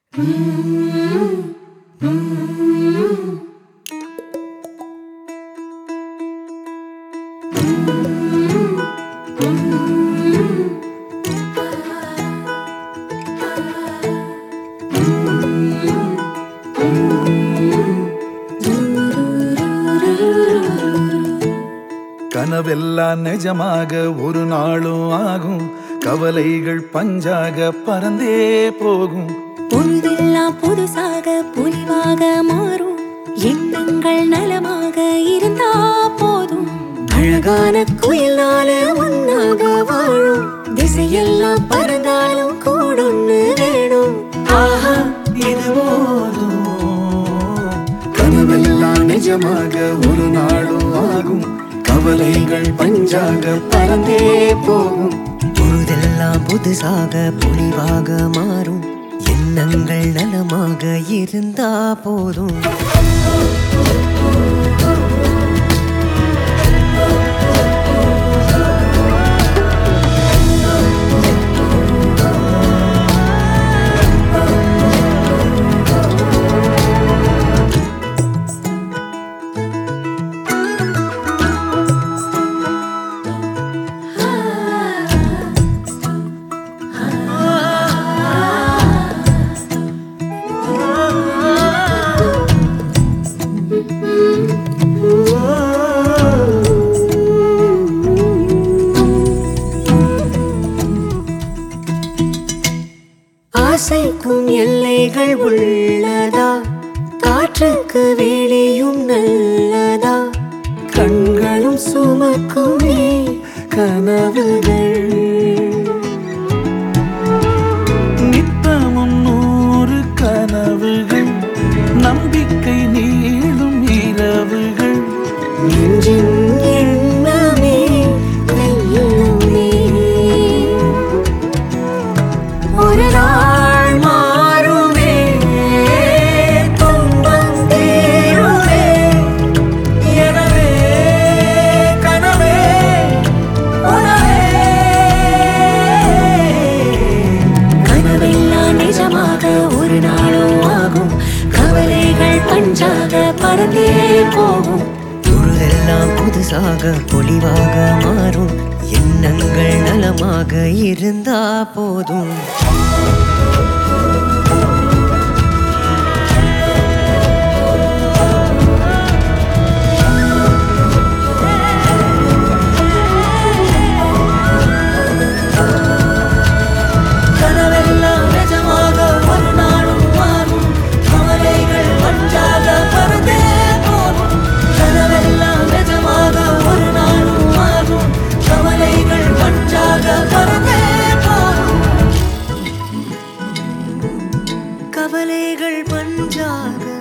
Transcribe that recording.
கனவெல்லாம் நிஜமாக ஒரு நாளும் ஆகும் கவலைகள் பஞ்சாக பறந்தே போகும் பொழுதெல்லாம் புதுசாக பொலிவாக மாறும் எண்ணங்கள் நலமாக இருந்தா போதும் அழகான குயிலால ஒன்னாக வாழும் திசையெல்லாம் பறந்தாலும் கூடொன்னு வேணும் ஆஹா இது போதும் கனவெல்லாம் நிஜமாக ஒரு நாளும் ஆகும் கவலைகள் பஞ்சாக பறந்தே போகும் பொழுதெல்லாம் புதுசாக பொலிவாக மாறும் எண்ணங்கள் நலமாக இருந்தா போதும் ஆசைக்கும் எல்லைகள் உள்ளதா காற்றுக்கு வேலையும் நல்லதா கண்களும் சுமக்குமே கனவுகள் நித்தமும் நூறு கனவுகள் நம்பிக்கை நீளும் இரவுகள் நெஞ்சின் எண்ணமே வெல்லுமே ஒரு நாள் மாறுமே துன்பம் தீருமே எனவே கனவே உணவே கனவெல்லாம் நிஜமாக ஒரு நாளும் ஆகும் கவலைகள் பஞ்சாக பறந்தே போகும் பொழுதெல்லாம் புதுசாக பொலிவாக மாறும் எண்ணங்கள் நலமாக இருந்தா போதும் கனவெல்லாம் நிஜமாக ஒரு நாளும் மாறும் கவலைகள் பஞ்சாக பறந்தே போகும் கனவெல்லாம் நிஜமாக ஒரு நாளும் மாறும் கவலைகள் பஞ்சாக பறந்தே போகும் கவலைகள் பஞ்சாக